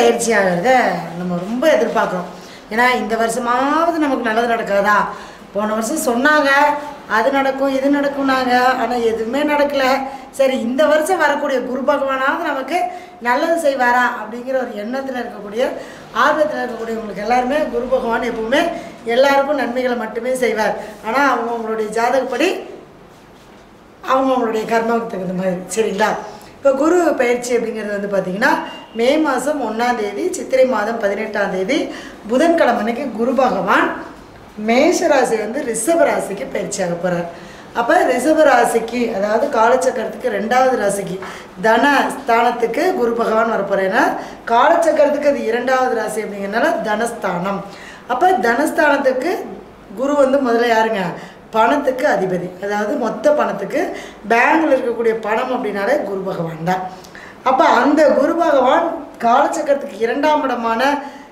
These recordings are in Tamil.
பயிற்சி ஆகிறத நம்ம ரொம்ப எதிர்பார்க்குறோம் ஏன்னா இந்த வருஷமாவது நமக்கு நல்லது நடக்காதா போன வருஷம் சொன்னாங்க அது நடக்கும் இது நடக்கும்னாங்க ஆனால் எதுவுமே நடக்கல சரி இந்த வருஷம் வரக்கூடிய குரு பகவானாவது நமக்கு நல்லது செய்வாரா அப்படிங்கிற ஒரு எண்ணத்தில் இருக்கக்கூடிய ஆர்வத்தில் இருக்கக்கூடியவங்களுக்கு எல்லாருமே குரு பகவான் எப்பவுமே எல்லாருக்கும் நன்மைகளை மட்டுமே செய்வார் ஆனால் அவங்க அவங்களுடைய ஜாதகப்படி அவங்கவுங்களுடைய கர்மாவுக்கு தகுந்த மாதிரி சரிங்களா இப்போ குரு பயிற்சி அப்படிங்கிறது வந்து பார்த்திங்கன்னா மே மாதம் ஒன்றாம் தேதி சித்திரை மாதம் பதினெட்டாம் தேதி புதன்கிழமை அன்னைக்கு குரு பகவான் மேஷ ராசி வந்து ரிஷப ராசிக்கு பயிற்சியாக போகிறார் அப்போ ரிஷப ராசிக்கு அதாவது காலச்சக்கரத்துக்கு ரெண்டாவது ராசிக்கு தன ஸ்தானத்துக்கு குரு பகவான் வரப்போகிறார் ஏன்னா காலச்சக்கரத்துக்கு அது இரண்டாவது ராசி அப்படிங்கிறனால தனஸ்தானம் அப்போ தனஸ்தானத்துக்கு குரு வந்து முதல்ல யாருங்க பணத்துக்கு அதிபதி அதாவது மொத்த பணத்துக்கு பேங்கில் இருக்கக்கூடிய பணம் அப்படின்னாலே குரு பகவான் தான் அப்போ அந்த குரு பகவான் காலச்சக்கரத்துக்கு இரண்டாம் இடமான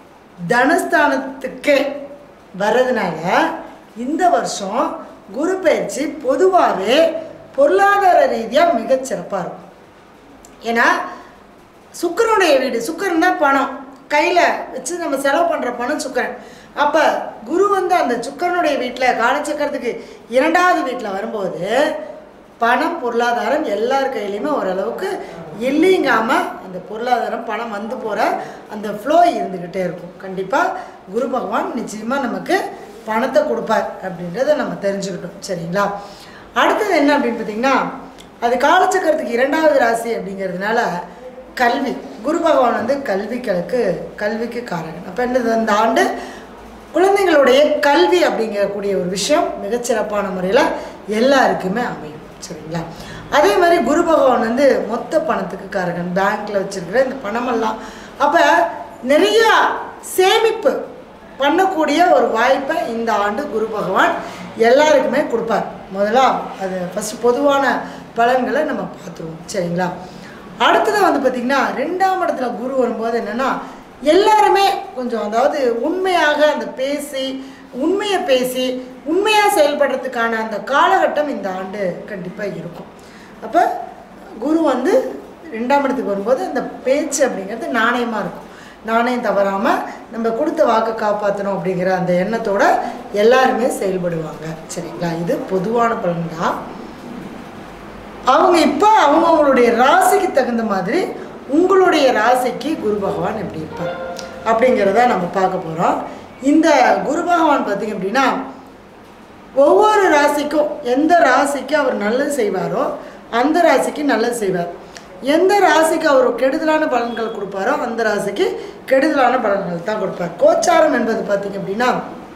தனஸ்தானத்துக்கு வர்றதுனால இந்த வருஷம் குரு பயிற்சி பொதுவாகவே பொருளாதார ரீதியாக மிகச்சிறப்பாக இருக்கும் ஏன்னா சுக்கரனுடைய வீடு சுக்கரன் தான் பணம் கையில் வச்சு நம்ம செலவு பண்ணுற பணம் சுக்கரன் அப்போ குரு வந்து அந்த சுக்கரனுடைய வீட்டில் காலச்சக்கரத்துக்கு இரண்டாவது வீட்டில் வரும்போது பணம் பொருளாதாரம் எல்லார் கையிலையுமே ஓரளவுக்கு இல்லைங்காமல் அந்த பொருளாதாரம் பணம் வந்து போகிற அந்த ஃப்ளோ இருந்துக்கிட்டே இருக்கும் கண்டிப்பாக குரு பகவான் நிச்சயமாக நமக்கு பணத்தை கொடுப்பார் அப்படின்றத நம்ம தெரிஞ்சுக்கிட்டோம் சரிங்களா அடுத்தது என்ன அப்படின்னு பார்த்தீங்கன்னா அது காலச்சக்கரத்துக்கு இரண்டாவது ராசி அப்படிங்கிறதுனால கல்வி குரு பகவான் வந்து கல்விகளுக்கு கல்விக்கு காரகன் அப்போ என்னது அந்த ஆண்டு குழந்தைங்களுடைய கல்வி அப்படிங்கக்கூடிய ஒரு விஷயம் மிகச்சிறப்பான முறையில் எல்லாருக்குமே அமையும் சரிங்களா அதே மாதிரி குரு பகவான் வந்து மொத்த பணத்துக்கு காரகன் பேங்க்கில் வச்சிருக்கிற இந்த பணமெல்லாம் அப்போ நிறையா சேமிப்பு பண்ணக்கூடிய ஒரு வாய்ப்பை இந்த ஆண்டு குரு பகவான் எல்லாருக்குமே கொடுப்பார் முதல்ல அது ஃபஸ்ட்டு பொதுவான பலன்களை நம்ம பார்த்துருவோம் சரிங்களா அடுத்தது வந்து பார்த்திங்கன்னா ரெண்டாம் இடத்துல குரு வரும்போது என்னென்னா எல்லாருமே கொஞ்சம் அதாவது உண்மையாக அந்த பேசி உண்மையை பேசி உண்மையாக செயல்படுறதுக்கான அந்த காலகட்டம் இந்த ஆண்டு கண்டிப்பாக இருக்கும் அப்போ குரு வந்து ரெண்டாம் இடத்துக்கு வரும்போது அந்த பேச்சு அப்படிங்கிறது நாணயமாக இருக்கும் நாணயம் தவறாமல் நம்ம கொடுத்த வாக்கை காப்பாற்றணும் அப்படிங்கிற அந்த எண்ணத்தோட எல்லாருமே செயல்படுவாங்க சரிங்களா இது பொதுவான பலன் தான் அவங்க இப்போ அவங்கவுங்களுடைய ராசிக்கு தகுந்த மாதிரி உங்களுடைய ராசிக்கு குரு பகவான் எப்படி இருப்பார் அப்படிங்கிறத நம்ம பார்க்க போகிறோம் இந்த குரு பகவான் பார்த்திங்க அப்படின்னா ஒவ்வொரு ராசிக்கும் எந்த ராசிக்கு அவர் நல்லது செய்வாரோ அந்த ராசிக்கு நல்லது செய்வார் எந்த ராசிக்கு அவர் கெடுதலான பலன்கள் கொடுப்பாரோ அந்த ராசிக்கு கெடுதலான பலன்கள் தான் கொடுப்பார் கோச்சாரம் என்பது பார்த்திங்க அப்படின்னா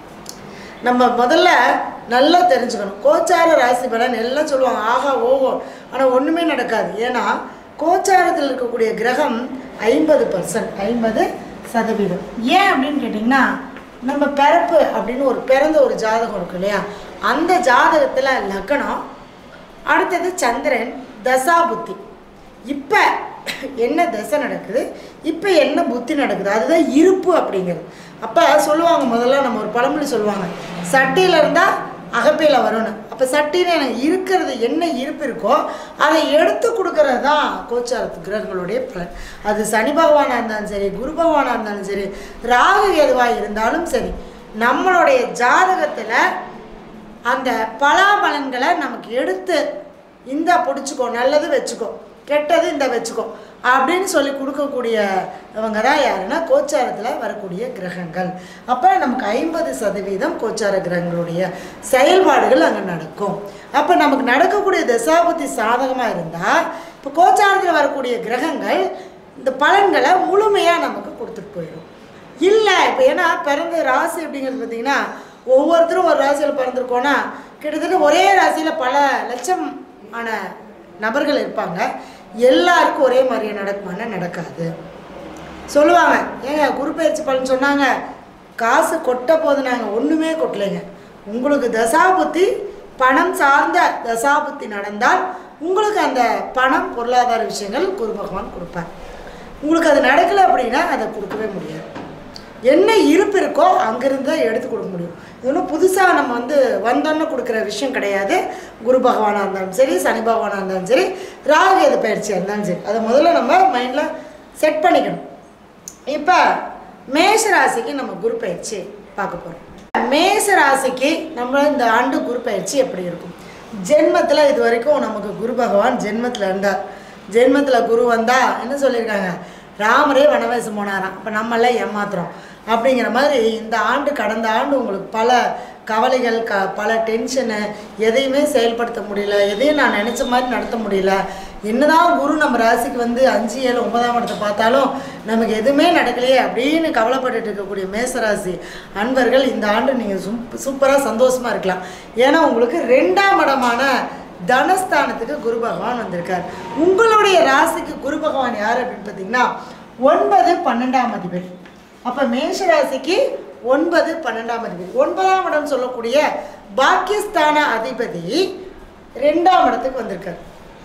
நம்ம முதல்ல நல்லா தெரிஞ்சுக்கணும் கோச்சார ராசி பலன் எல்லாம் சொல்லுவாங்க ஆஹா ஓஹோ ஆனால் ஒன்றுமே நடக்காது ஏன்னா கோச்சாரத்தில் இருக்கக்கூடிய கிரகம் ஐம்பது பர்சன்ட் ஐம்பது சதவீதம் ஏன் அப்படின்னு கேட்டிங்கன்னா நம்ம பிறப்பு அப்படின்னு ஒரு பிறந்த ஒரு ஜாதகம் இருக்கு இல்லையா அந்த ஜாதகத்தில் லக்னம் அடுத்தது சந்திரன் தசா புத்தி இப்போ என்ன தசை நடக்குது இப்போ என்ன புத்தி நடக்குது அதுதான் இருப்பு அப்படிங்கிறது அப்போ சொல்லுவாங்க முதல்ல நம்ம ஒரு பழமொழி சொல்லுவாங்க சட்டியில் இருந்தால் அகப்பையில் வரணும் அப்போ சட்டியில் எனக்கு இருக்கிறது என்ன இருப்பு இருக்கோ அதை எடுத்து கொடுக்கறது தான் கோச்சாரத்து கிரகங்களுடைய பலன் அது சனி பகவானாக இருந்தாலும் சரி குரு பகவானாக இருந்தாலும் சரி ராகு எதுவாக இருந்தாலும் சரி நம்மளுடைய ஜாதகத்தில் அந்த பலாபலன்களை நமக்கு எடுத்து இந்தா பிடிச்சிக்கோ நல்லது வச்சுக்கோ கெட்டது இந்த வச்சுக்கோ அப்படின்னு சொல்லி கொடுக்கக்கூடியவங்க தான் யாருன்னா கோச்சாரத்தில் வரக்கூடிய கிரகங்கள் அப்போ நமக்கு ஐம்பது சதவீதம் கோச்சார கிரகங்களுடைய செயல்பாடுகள் அங்கே நடக்கும் அப்போ நமக்கு நடக்கக்கூடிய தசாபுத்தி சாதகமாக இருந்தால் இப்போ கோச்சாரத்தில் வரக்கூடிய கிரகங்கள் இந்த பலன்களை முழுமையாக நமக்கு கொடுத்துட்டு போயிடும் இல்லை இப்போ ஏன்னா பிறந்த ராசி அப்படிங்கிறது பார்த்தீங்கன்னா ஒவ்வொருத்தரும் ஒரு ராசியில் பிறந்திருக்கோன்னா கிட்டத்தட்ட ஒரே ராசியில் பல லட்சம் ஆன நபர்கள் இருப்பாங்க எல்லாருக்கும் ஒரே மாதிரியே நடக்குமானா நடக்காது சொல்லுவாங்க ஏங்க குரு பயிற்சி பலன் சொன்னாங்க காசு கொட்ட போது நாங்கள் ஒன்றுமே கொட்டலைங்க உங்களுக்கு தசாபுத்தி பணம் சார்ந்த தசாபுத்தி நடந்தால் உங்களுக்கு அந்த பணம் பொருளாதார விஷயங்கள் குரு பகவான் கொடுப்பார் உங்களுக்கு அது நடக்கலை அப்படின்னா அதை கொடுக்கவே முடியாது என்ன இருப்பு இருக்கோ அங்கேருந்து தான் எடுத்து கொடுக்க முடியும் இது ஒன்றும் புதுசாக நம்ம வந்து வந்தோன்னு கொடுக்குற விஷயம் கிடையாது குரு பகவானாக இருந்தாலும் சரி சனி பகவானாக இருந்தாலும் சரி ராகு எது பயிற்சியாக இருந்தாலும் சரி அதை முதல்ல நம்ம மைண்டில் செட் பண்ணிக்கணும் இப்போ மேஷ ராசிக்கு நம்ம குரு பயிற்சி பார்க்க போகிறோம் மேஷ ராசிக்கு நம்ம இந்த ஆண்டு குரு பயிற்சி எப்படி இருக்கும் ஜென்மத்தில் இது வரைக்கும் நமக்கு குரு பகவான் ஜென்மத்தில் இருந்தார் ஜென்மத்தில் குரு வந்தால் என்ன சொல்லியிருக்காங்க ராமரே வனவாசம் போனாராம் இப்போ நம்மளாம் ஏமாத்துறோம் அப்படிங்கிற மாதிரி இந்த ஆண்டு கடந்த ஆண்டு உங்களுக்கு பல கவலைகள் க பல டென்ஷனு எதையுமே செயல்படுத்த முடியல எதையும் நான் நினச்ச மாதிரி நடத்த முடியல என்னதான் குரு நம்ம ராசிக்கு வந்து அஞ்சு ஏழு ஒன்பதாம் இடத்தை பார்த்தாலும் நமக்கு எதுவுமே நடக்கலையே அப்படின்னு கவலைப்பட்டுட்டு இருக்கக்கூடிய மேசராசி அன்பர்கள் இந்த ஆண்டு நீங்கள் சூப் சூப்பராக சந்தோஷமாக இருக்கலாம் ஏன்னா உங்களுக்கு ரெண்டாம் இடமான தனஸ்தானத்துக்கு குரு பகவான் வந்திருக்கார் உங்களுடைய ராசிக்கு குரு பகவான் யார் அப்படின்னு பார்த்தீங்கன்னா ஒன்பது பன்னெண்டாம் அதிபதி அப்போ மேஷ ராசிக்கு ஒன்பது பன்னெண்டாம் அதிபதி ஒன்பதாம் இடம் சொல்லக்கூடிய பாக்கியஸ்தான அதிபதி ரெண்டாம் இடத்துக்கு வந்திருக்கார்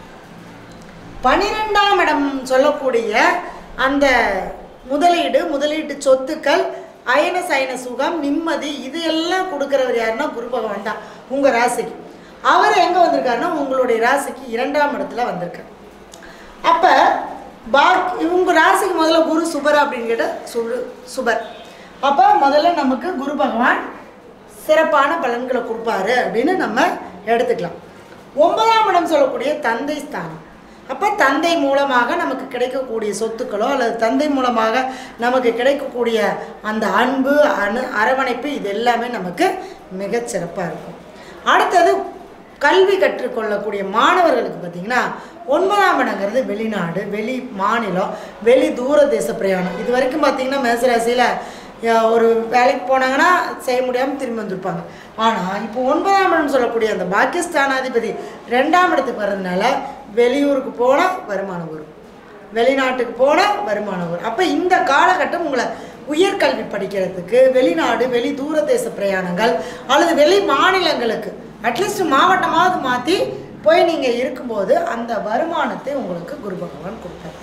பன்னிரெண்டாம் இடம் சொல்லக்கூடிய அந்த முதலீடு முதலீட்டு சொத்துக்கள் அயன சயன சுகம் நிம்மதி இது எல்லாம் கொடுக்குறவர் யாருன்னா குரு பகவான் தான் உங்கள் ராசிக்கு அவர் எங்கே வந்திருக்காருன்னா உங்களுடைய ராசிக்கு இரண்டாம் இடத்துல வந்திருக்கார் அப்போ பாக்கி உங்கள் ராசிக்கு முதல்ல குரு சுபர் அப்படின்னு கேட்டால் சுடு சுபர் அப்போ முதல்ல நமக்கு குரு பகவான் சிறப்பான பலன்களை கொடுப்பாரு அப்படின்னு நம்ம எடுத்துக்கலாம் ஒன்பதாம் இடம் சொல்லக்கூடிய தந்தை ஸ்தானம் அப்போ தந்தை மூலமாக நமக்கு கிடைக்கக்கூடிய சொத்துக்களோ அல்லது தந்தை மூலமாக நமக்கு கிடைக்கக்கூடிய அந்த அன்பு அணு அரவணைப்பு இது எல்லாமே நமக்கு மிகச்சிறப்பாக இருக்கும் அடுத்தது கல்வி கற்றுக்கொள்ளக்கூடிய மாணவர்களுக்கு பார்த்திங்கன்னா ஒன்பதாம் இடங்கிறது வெளிநாடு வெளி மாநிலம் வெளி தூர தேச பிரயாணம் இது வரைக்கும் பார்த்திங்கன்னா மேசராசியில் ஒரு வேலைக்கு போனாங்கன்னா செய்ய முடியாமல் திரும்பி வந்திருப்பாங்க ஆனால் இப்போ ஒன்பதாம் இடம் சொல்லக்கூடிய அந்த பாகிஸ்தானாதிபதி ரெண்டாம் இடத்துக்கு வர்றதுனால வெளியூருக்கு போனால் வருமானம் வரும் வெளிநாட்டுக்கு போனால் வருமானம் வரும் அப்போ இந்த காலகட்டம் உங்களை உயர்கல்வி படிக்கிறதுக்கு வெளிநாடு வெளி தூர தேச பிரயாணங்கள் அல்லது வெளி மாநிலங்களுக்கு அட்லீஸ்ட் மாவட்டமாவது மாற்றி போய் நீங்கள் இருக்கும்போது அந்த வருமானத்தை உங்களுக்கு குரு பகவான் கொடுத்தார்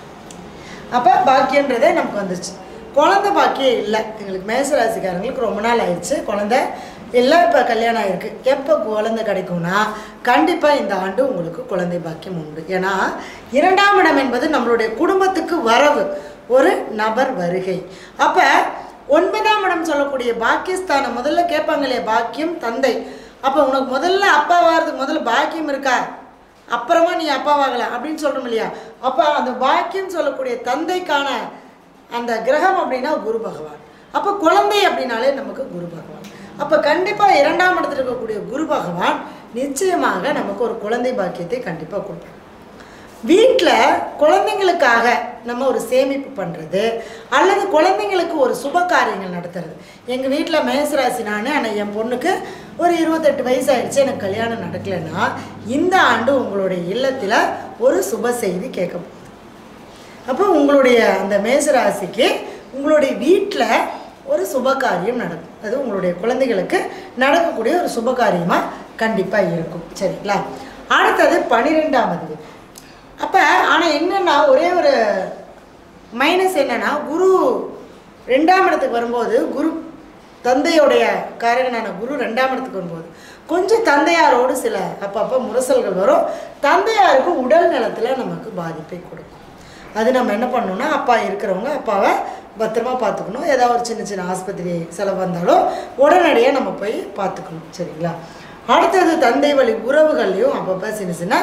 அப்போ பாக்கியன்றதே நமக்கு வந்துச்சு குழந்த பாக்கியம் இல்லை எங்களுக்கு மேசராசிக்காரங்களுக்கு ரொம்ப நாள் ஆயிடுச்சு குழந்த இல்லை இப்போ கல்யாணம் ஆயிருக்கு எப்போ குழந்தை கிடைக்கும்னா கண்டிப்பாக இந்த ஆண்டு உங்களுக்கு குழந்தை பாக்கியம் உண்டு ஏன்னா இரண்டாம் இடம் என்பது நம்மளுடைய குடும்பத்துக்கு வரவு ஒரு நபர் வருகை அப்போ ஒன்பதாம் இடம் சொல்லக்கூடிய பாக்கியஸ்தானம் முதல்ல கேட்பாங்க இல்லையா பாக்கியம் தந்தை அப்போ உனக்கு முதல்ல அப்பா வாரதுக்கு முதல்ல பாக்கியம் இருக்கா அப்புறமா நீ அப்பாவாகலாம் அப்படின்னு சொல்கிறோம் இல்லையா அப்போ அந்த பாக்கியம் சொல்லக்கூடிய தந்தைக்கான அந்த கிரகம் அப்படின்னா குரு பகவான் அப்போ குழந்தை அப்படின்னாலே நமக்கு குரு பகவான் அப்போ கண்டிப்பாக இரண்டாம் இடத்துல இருக்கக்கூடிய குரு பகவான் நிச்சயமாக நமக்கு ஒரு குழந்தை பாக்கியத்தை கண்டிப்பாக கொடுப்பார் வீட்டில் குழந்தைங்களுக்காக நம்ம ஒரு சேமிப்பு பண்ணுறது அல்லது குழந்தைங்களுக்கு ஒரு சுப காரியங்கள் நடத்துறது எங்கள் வீட்டில் மேசராசி நான் ஆனால் என் பொண்ணுக்கு ஒரு இருபத்தெட்டு வயசு ஆயிடுச்சு எனக்கு கல்யாணம் நடக்கலைன்னா இந்த ஆண்டு உங்களுடைய இல்லத்தில் ஒரு சுப செய்தி கேட்க போகுது அப்போ உங்களுடைய அந்த மேசராசிக்கு உங்களுடைய வீட்டில் ஒரு சுப காரியம் நடக்கும் அது உங்களுடைய குழந்தைகளுக்கு நடக்கக்கூடிய ஒரு சுப காரியமாக கண்டிப்பாக இருக்கும் சரிங்களா அடுத்தது பன்னிரெண்டாம் அதிபதி அப்போ ஆனால் என்னென்னா ஒரே ஒரு மைனஸ் என்னென்னா குரு ரெண்டாம் இடத்துக்கு வரும்போது குரு தந்தையுடைய காரகனான குரு ரெண்டாம் இடத்துக்கு வரும்போது கொஞ்சம் தந்தையாரோடு சில அப்பப்போ முரசல்கள் வரும் தந்தையாருக்கு உடல் நலத்தில் நமக்கு பாதிப்பை கொடுக்கும் அது நம்ம என்ன பண்ணணும்னா அப்பா இருக்கிறவங்க அப்பாவை பத்திரமா பார்த்துக்கணும் ஏதாவது ஒரு சின்ன சின்ன ஆஸ்பத்திரி செலவு வந்தாலும் உடனடியாக நம்ம போய் பார்த்துக்கணும் சரிங்களா அடுத்தது தந்தை வழி உறவுகள்லையும் அப்பப்போ சின்ன சின்ன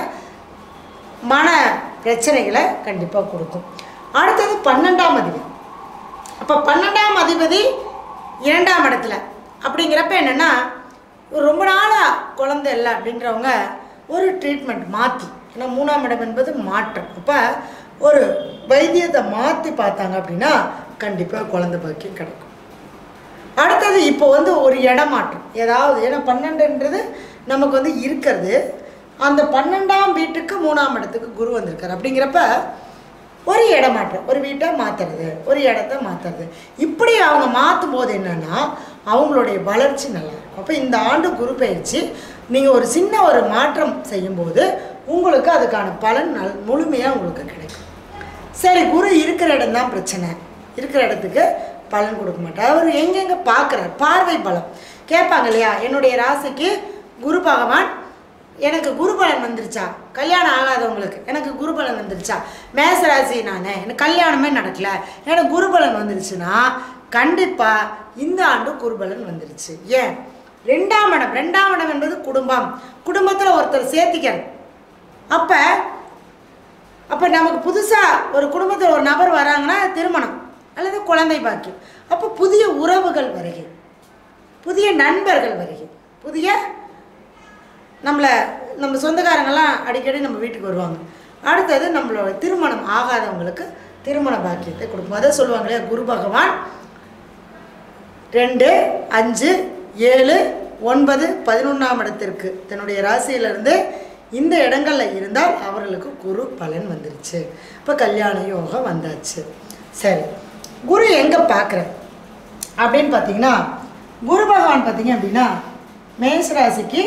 மன பிரச்சனைகளை கண்டிப்பாக கொடுக்கும் அடுத்தது பன்னெண்டாம் அதிபதி அப்போ பன்னெண்டாம் அதிபதி இரண்டாம் இடத்துல அப்படிங்கிறப்ப என்னென்னா ரொம்ப நாளாக குழந்தை இல்லை அப்படின்றவங்க ஒரு ட்ரீட்மெண்ட் மாற்றி ஏன்னா மூணாம் இடம் என்பது மாற்றம் அப்போ ஒரு வைத்தியத்தை மாற்றி பார்த்தாங்க அப்படின்னா கண்டிப்பாக குழந்தை பாக்கியம் கிடைக்கும் அடுத்தது இப்போ வந்து ஒரு இடமாற்றம் ஏதாவது ஏன்னா பன்னெண்டுன்றது நமக்கு வந்து இருக்கிறது அந்த பன்னெண்டாம் வீட்டுக்கு மூணாம் இடத்துக்கு குரு வந்திருக்காரு அப்படிங்கிறப்ப ஒரு இடமாற்றம் ஒரு வீட்டை மாற்றுறது ஒரு இடத்த மாற்றுறது இப்படி அவங்க மாற்றும் போது என்னென்னா அவங்களுடைய வளர்ச்சி நல்லா இருக்கும் அப்போ இந்த ஆண்டு குரு பயிற்சி நீங்கள் ஒரு சின்ன ஒரு மாற்றம் செய்யும்போது உங்களுக்கு அதுக்கான பலன் நல் முழுமையாக உங்களுக்கு கிடைக்கும் சரி குரு இருக்கிற இடம் தான் பிரச்சனை இருக்கிற இடத்துக்கு பலன் கொடுக்க மாட்டார் அவர் எங்கெங்கே பார்க்குறார் பார்வை பலம் கேட்பாங்க இல்லையா என்னுடைய ராசிக்கு குரு பகவான் எனக்கு குருபலன் வந்துருச்சா கல்யாணம் ஆகாதவங்களுக்கு எனக்கு குருபலன் வந்துருச்சா மேசராசி நான் எனக்கு கல்யாணமே நடக்கல எனக்கு குருபலன் வந்துருச்சுன்னா கண்டிப்பாக இந்த ஆண்டு குருபலன் வந்துருச்சு ஏன் ரெண்டாம் இடம் ரெண்டாம் இடம் என்பது குடும்பம் குடும்பத்தில் ஒருத்தர் சேர்த்திக்கிறது அப்போ அப்போ நமக்கு புதுசாக ஒரு குடும்பத்தில் ஒரு நபர் வராங்கன்னா திருமணம் அல்லது குழந்தை பாக்கியம் அப்போ புதிய உறவுகள் வருகை புதிய நண்பர்கள் வருகை புதிய நம்மளை நம்ம சொந்தக்காரங்கெல்லாம் அடிக்கடி நம்ம வீட்டுக்கு வருவாங்க அடுத்தது நம்மளோட திருமணம் ஆகாதவங்களுக்கு திருமண பாக்கியத்தை கொடுக்கும் அதை சொல்லுவாங்க இல்லையா குரு பகவான் ரெண்டு அஞ்சு ஏழு ஒன்பது பதினொன்றாம் இடத்திற்கு தன்னுடைய ராசியிலிருந்து இந்த இடங்களில் இருந்தால் அவர்களுக்கு குரு பலன் வந்துருச்சு இப்போ கல்யாண யோகம் வந்தாச்சு சரி குரு எங்கே பார்க்குற அப்படின்னு பார்த்தீங்கன்னா குரு பகவான் பார்த்தீங்க அப்படின்னா மேஷ ராசிக்கு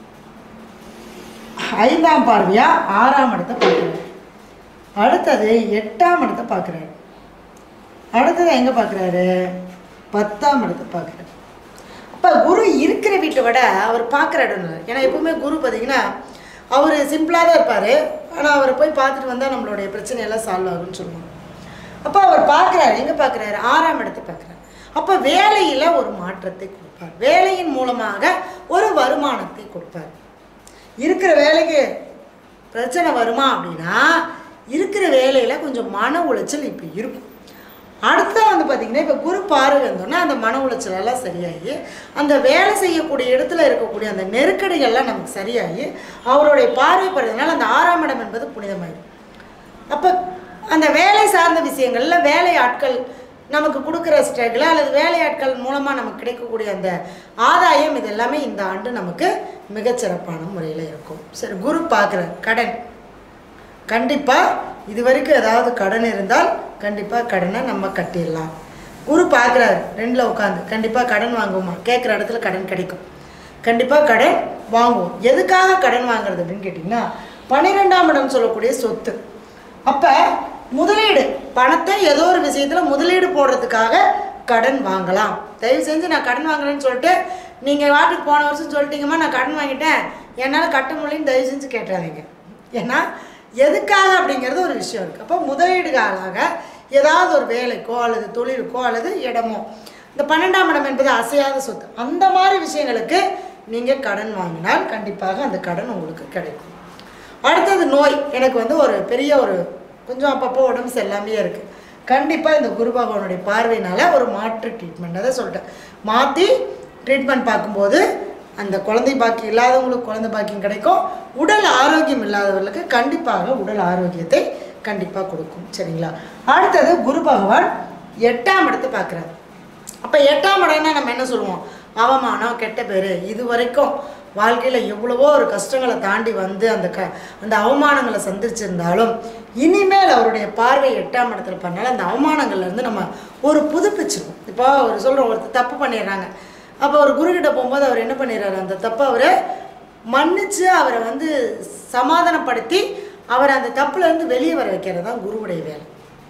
ஐந்தாம் பார்வையாக ஆறாம் இடத்தை பார்க்குறாரு அடுத்தது எட்டாம் இடத்தை பார்க்குறாரு அடுத்தது எங்கே பார்க்குறாரு பத்தாம் இடத்தை பார்க்குறாரு அப்போ குரு இருக்கிற வீட்டை விட அவர் பார்க்குற இடம் நல்லா. ஏன்னா எப்பவுமே குரு பார்த்தீங்கன்னா அவர் சிம்பிளாக தான் இருப்பார் ஆனால் அவரை போய் பார்த்துட்டு வந்தால் நம்மளுடைய பிரச்சனையெல்லாம் சால்வ் ஆகும்னு சொல்லுவாங்க அப்போ அவர் பார்க்குறாரு எங்கே பார்க்குறாரு ஆறாம் இடத்தை பார்க்குறாரு அப்போ வேலையில் ஒரு மாற்றத்தை கொடுப்பார் வேலையின் மூலமாக ஒரு வருமானத்தை கொடுப்பார் இருக்கிற வேலைக்கு பிரச்சனை வருமா அப்படின்னா இருக்கிற வேலையில் கொஞ்சம் மன உளைச்சல் இப்போ இருக்கும் அடுத்தது வந்து பார்த்திங்கன்னா இப்போ குரு பார்வை வந்தோன்னா அந்த மன உளைச்சல் எல்லாம் சரியாகி அந்த வேலை செய்யக்கூடிய இடத்துல இருக்கக்கூடிய அந்த நெருக்கடிகள்லாம் நமக்கு சரியாகி அவருடைய பார்வை படுறதுனால அந்த ஆறாம் இடம் என்பது புனிதமாயிடும் அப்போ அந்த வேலை சார்ந்த விஷயங்கள்ல வேலை ஆட்கள் நமக்கு கொடுக்குற ஸ்ட்ரகிள் அல்லது வேலையாட்கள் மூலமாக நமக்கு கிடைக்கக்கூடிய அந்த ஆதாயம் இது எல்லாமே இந்த ஆண்டு நமக்கு மிகச்சிறப்பான முறையில் இருக்கும் சரி குரு பார்க்குற கடன் கண்டிப்பாக இது வரைக்கும் ஏதாவது கடன் இருந்தால் கண்டிப்பாக கடனை நம்ம கட்டிடலாம் குரு பார்க்குறாரு ரெண்டில் உட்காந்து கண்டிப்பாக கடன் வாங்குவோமா கேட்குற இடத்துல கடன் கிடைக்கும் கண்டிப்பாக கடன் வாங்குவோம் எதுக்காக கடன் வாங்குறது அப்படின்னு கேட்டிங்கன்னா பன்னிரெண்டாம் இடம் சொல்லக்கூடிய சொத்து அப்போ முதலீடு பணத்தை ஏதோ ஒரு விஷயத்தில் முதலீடு போடுறதுக்காக கடன் வாங்கலாம் தயவு செஞ்சு நான் கடன் வாங்குறேன்னு சொல்லிட்டு நீங்கள் வாட்டுக்கு போன வருஷம் சொல்லிட்டீங்கம்மா நான் கடன் வாங்கிட்டேன் என்னால் கட்ட முடியலன்னு தயவு செஞ்சு கேட்டுறாதீங்க ஏன்னா எதுக்காக அப்படிங்கிறது ஒரு விஷயம் இருக்குது அப்போ முதலீடுகளாக ஏதாவது ஒரு வேலைக்கோ அல்லது தொழிலுக்கோ அல்லது இடமோ இந்த பன்னெண்டாம் இடம் என்பது அசையாத சொத்து அந்த மாதிரி விஷயங்களுக்கு நீங்கள் கடன் வாங்கினால் கண்டிப்பாக அந்த கடன் உங்களுக்கு கிடைக்கும் அடுத்தது நோய் எனக்கு வந்து ஒரு பெரிய ஒரு கொஞ்சம் அப்பப்போ உடம்பு சரியில்லாமையே இருக்குது கண்டிப்பாக இந்த குரு பகவானுடைய பார்வையினால ஒரு மாற்று ட்ரீட்மெண்ட் அதை சொல்லிட்டேன் மாற்றி ட்ரீட்மெண்ட் பார்க்கும்போது அந்த குழந்தை பாக்கியம் இல்லாதவங்களுக்கு குழந்தை பாக்கியம் கிடைக்கும் உடல் ஆரோக்கியம் இல்லாதவர்களுக்கு கண்டிப்பாக உடல் ஆரோக்கியத்தை கண்டிப்பாக கொடுக்கும் சரிங்களா அடுத்தது குரு பகவான் எட்டாம் இடத்தை பார்க்குறாரு அப்போ எட்டாம் இடம்னா நம்ம என்ன சொல்லுவோம் அவமானம் கெட்ட பேர் இது வரைக்கும் வாழ்க்கையில் எவ்வளவோ ஒரு கஷ்டங்களை தாண்டி வந்து அந்த க அந்த அவமானங்களை சந்திச்சிருந்தாலும் இனிமேல் அவருடைய பார்வை எட்டாம் இடத்துல பண்ணால அந்த அவமானங்கள்லேருந்து நம்ம ஒரு புதுப்பிச்சிருக்கோம் இப்போ ஒரு சொல்கிறோம் ஒருத்தர் தப்பு பண்ணிடுறாங்க அப்போ ஒரு குருக்கிட்ட போகும்போது அவர் என்ன பண்ணிடுறாரு அந்த தப்பை அவரை மன்னிச்சு அவரை வந்து சமாதானப்படுத்தி அவரை அந்த தப்புலேருந்து வெளியே வர வைக்கிறது தான் குருவுடைய வேலை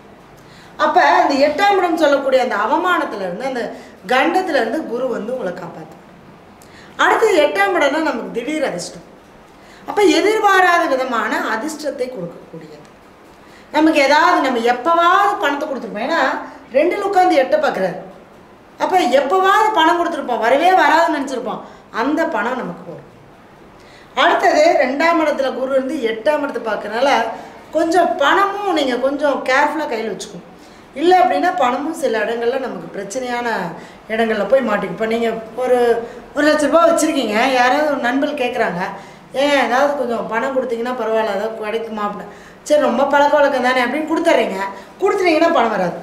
அப்போ அந்த எட்டாம் இடம் சொல்லக்கூடிய அந்த அவமானத்துல இருந்து அந்த கண்டத்துல இருந்து குரு வந்து உங்களை காப்பாற்றுவார் அடுத்தது எட்டாம் இடம்னா நமக்கு திடீர் அதிர்ஷ்டம் அப்போ எதிர்பாராத விதமான அதிர்ஷ்டத்தை கொடுக்கக்கூடியது நமக்கு ஏதாவது நம்ம எப்போவாவது பணத்தை கொடுத்துருப்போம் ஏன்னா ரெண்டில் உட்காந்து எட்டை பார்க்குறாரு அப்போ எப்போவாவது பணம் கொடுத்துருப்போம் வரவே வராதுன்னு நினச்சிருப்போம் அந்த பணம் நமக்கு வரும் அடுத்தது ரெண்டாம் இடத்துல குரு இருந்து எட்டாம் இடத்தை பார்க்கறனால கொஞ்சம் பணமும் நீங்கள் கொஞ்சம் கேர்ஃபுல்லாக கையில் வச்சுக்கணும் இல்லை அப்படின்னா பணமும் சில இடங்கள்ல நமக்கு பிரச்சனையான இடங்கள்ல போய் மாட்டிக்கும் இப்போ நீங்கள் ஒரு ஒரு லட்ச ரூபாய் வச்சுருக்கீங்க யாராவது ஒரு நண்பர் கேட்குறாங்க ஏன் ஏதாவது கொஞ்சம் பணம் கொடுத்தீங்கன்னா பரவாயில்ல ஏதாவது கிடைக்குமா அப்படின்னு சரி ரொம்ப பழக்க வழக்கம் தானே அப்படின்னு கொடுத்துட்றீங்க கொடுத்துட்டீங்கன்னா பணம் வராது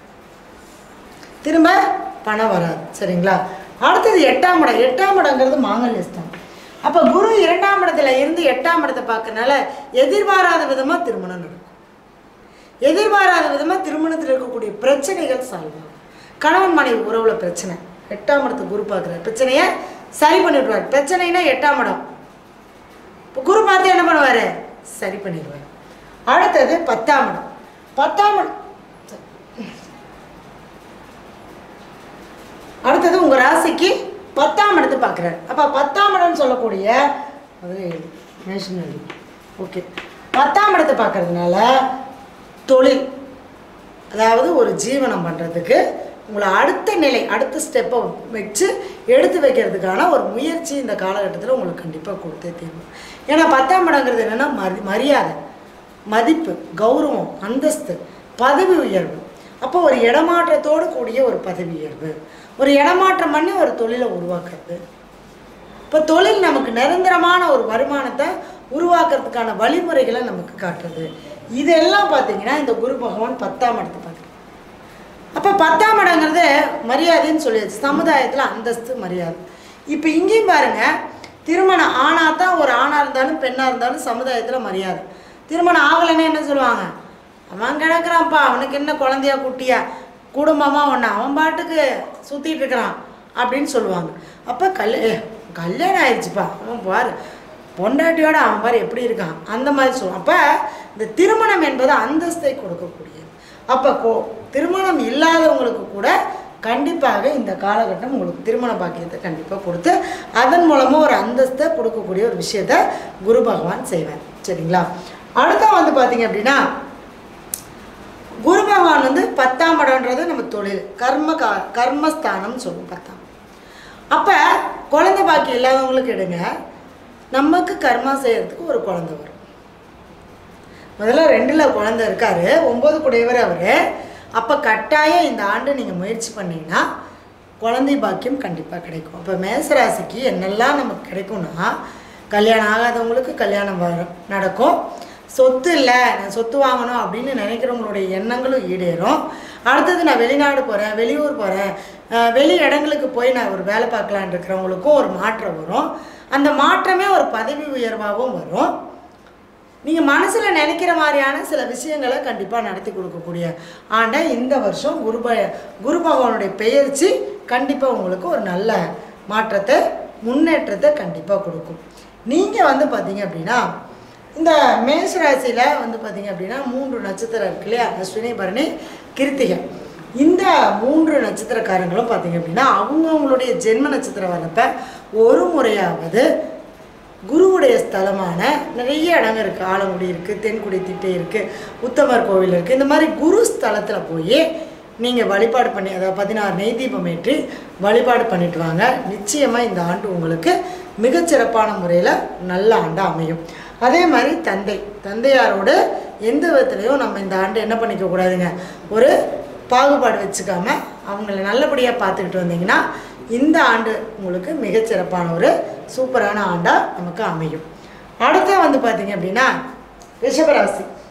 திரும்ப பணம் வராது சரிங்களா அடுத்தது எட்டாம் இடம் எட்டாம் இடங்கிறது மாங்கல்யஸ்தான் அப்போ குரு இரண்டாம் இடத்துல இருந்து எட்டாம் இடத்தை பார்க்கறனால எதிர்பாராத விதமாக திருமணம் நடக்கும் எதிர்பாராத விதமாக திருமணத்தில் இருக்கக்கூடிய பிரச்சனைகள் சால்வ் ஆகும் கணவன் மனைவி உறவுல பிரச்சனை எட்டாம் இடத்தை குரு பார்க்குறாரு பிரச்சனையை சரி பண்ணிவிடுவார் பிரச்சனைனா எட்டாம் இடம் இப்போ குரு பார்த்து என்ன பண்ணுவார் சரி பண்ணிடுவார் அடுத்தது பத்தாம் இடம் பத்தாம் இடம் அடுத்தது உங்கள் ராசிக்கு பத்தாம் இடத்தை பார்க்குறாரு அப்போ பத்தாம் இடம்னு சொல்லக்கூடிய அதில் ஏழு மேஷனரி ஓகே பத்தாம் இடத்தை பார்க்கறதுனால தொழில் அதாவது ஒரு ஜீவனம் பண்ணுறதுக்கு உங்களை அடுத்த நிலை அடுத்த ஸ்டெப்பை வச்சு எடுத்து வைக்கிறதுக்கான ஒரு முயற்சி இந்த காலகட்டத்தில் உங்களுக்கு கண்டிப்பாக கொடுத்தே தீரும் ஏன்னா பத்தாம் இடங்கிறது என்னென்னா மரி மரியாதை மதிப்பு கௌரவம் அந்தஸ்து பதவி உயர்வு அப்போ ஒரு இடமாற்றத்தோடு கூடிய ஒரு பதவி உயர்வு ஒரு இடமாற்றம் பண்ணி ஒரு தொழிலை உருவாக்குறது இப்போ தொழில் நமக்கு நிரந்தரமான ஒரு வருமானத்தை உருவாக்குறதுக்கான வழிமுறைகளை நமக்கு காட்டுறது இதெல்லாம் பார்த்தீங்கன்னா இந்த குரு பகவான் பத்தாம் இடத்தை பார்க்குறது அப்போ பத்தாம் இடங்கிறது மரியாதைன்னு சொல்லியாச்சு சமுதாயத்தில் அந்தஸ்து மரியாதை இப்போ இங்கேயும் பாருங்க திருமணம் ஆணாக தான் ஒரு ஆணாக இருந்தாலும் பெண்ணாக இருந்தாலும் சமுதாயத்தில் மரியாதை திருமணம் ஆகலைன்னா என்ன சொல்லுவாங்க அவன் கிடக்குறான்ப்பா அவனுக்கு என்ன குழந்தையா குட்டியா குடும்பமாக ஒன்று அவன் பாட்டுக்கு சுற்றிட்டு இருக்கிறான் அப்படின்னு சொல்லுவாங்க அப்போ கல் ஏ, கல்யாணம் ஆயிடுச்சுப்பா அவன் பாரு பொண்டாட்டியோட அவன் பாரு எப்படி இருக்கான் அந்த மாதிரி சொல்லுவான் அப்போ இந்த திருமணம் என்பது அந்தஸ்தை கொடுக்கக்கூடியது அப்போ கோ திருமணம் இல்லாதவங்களுக்கு கூட கண்டிப்பாக இந்த காலகட்டம் உங்களுக்கு திருமண பாக்கியத்தை கண்டிப்பாக கொடுத்து அதன் மூலமாக ஒரு அந்தஸ்தை கொடுக்கக்கூடிய ஒரு விஷயத்த குரு பகவான் செய்வார் சரிங்களா அடுத்த வந்து பார்த்தீங்க அப்படின்னா குரு பகவான் வந்து பத்தாம் இடம்ன்றது நம்ம தொழில் கர்ம கா கர்மஸ்தானம்னு சொல்லுவோம் பத்தாம் அப்போ குழந்தை பாக்கி இல்லாதவங்களுக்கு எடுங்க நமக்கு கர்மா செய்யறதுக்கு ஒரு குழந்தை வரும் முதல்ல ரெண்டில் குழந்தை இருக்காரு ஒம்பது குடையவர் அவர் அப்போ கட்டாயம் இந்த ஆண்டு நீங்கள் முயற்சி பண்ணீங்கன்னா குழந்தை பாக்கியம் கண்டிப்பாக கிடைக்கும் அப்போ மேசராசிக்கு என்னெல்லாம் நமக்கு கிடைக்கும்னா கல்யாணம் ஆகாதவங்களுக்கு கல்யாணம் வரும் நடக்கும் சொத்து இல்லை நான் சொத்து வாங்கணும் அப்படின்னு நினைக்கிறவங்களுடைய எண்ணங்களும் ஈடேறும் அடுத்தது நான் வெளிநாடு போகிறேன் வெளியூர் போகிறேன் வெளி இடங்களுக்கு போய் நான் ஒரு வேலை பார்க்கலான்னு இருக்கிறவங்களுக்கும் ஒரு மாற்றம் வரும் அந்த மாற்றமே ஒரு பதவி உயர்வாகவும் வரும் நீங்கள் மனசில் நினைக்கிற மாதிரியான சில விஷயங்களை கண்டிப்பாக நடத்தி கொடுக்கக்கூடிய ஆண்டை இந்த வருஷம் குரு ப குரு பகவானுடைய பெயர்ச்சி கண்டிப்பாக உங்களுக்கு ஒரு நல்ல மாற்றத்தை முன்னேற்றத்தை கண்டிப்பாக கொடுக்கும் நீங்கள் வந்து பார்த்தீங்க அப்படின்னா இந்த மேஷ ராசியில் வந்து பார்த்தீங்க அப்படின்னா மூன்று நட்சத்திரம் இருக்கு இல்லையா அஸ்வினி பரணி கிருத்திகை இந்த மூன்று நட்சத்திரக்காரங்களும் பார்த்தீங்க அப்படின்னா அவங்கவுங்களுடைய ஜென்ம நட்சத்திரம் வரப்ப ஒரு முறையாவது குருவுடைய ஸ்தலமான நிறைய இடங்கள் இருக்குது ஆலங்குடி இருக்குது தென்குடி திட்டை இருக்குது உத்தமர் கோவில் இருக்குது இந்த மாதிரி குரு ஸ்தலத்தில் போய் நீங்கள் வழிபாடு பண்ணி அதாவது பதினாறு நெய் தீபம் ஏற்றி வழிபாடு பண்ணிட்டு வாங்க நிச்சயமாக இந்த ஆண்டு உங்களுக்கு மிகச்சிறப்பான முறையில் நல்ல ஆண்டாக அமையும் அதே மாதிரி தந்தை தந்தையாரோடு எந்த விதத்துலையும் நம்ம இந்த ஆண்டு என்ன பண்ணிக்க கூடாதுங்க ஒரு பாகுபாடு வச்சுக்காம அவங்கள நல்லபடியாக பார்த்துக்கிட்டு வந்தீங்கன்னா இந்த ஆண்டு உங்களுக்கு மிகச்சிறப்பான ஒரு சூப்பரான ஆண்டாக நமக்கு அமையும் அடுத்து வந்து பார்த்தீங்க அப்படின்னா ரிஷபராசி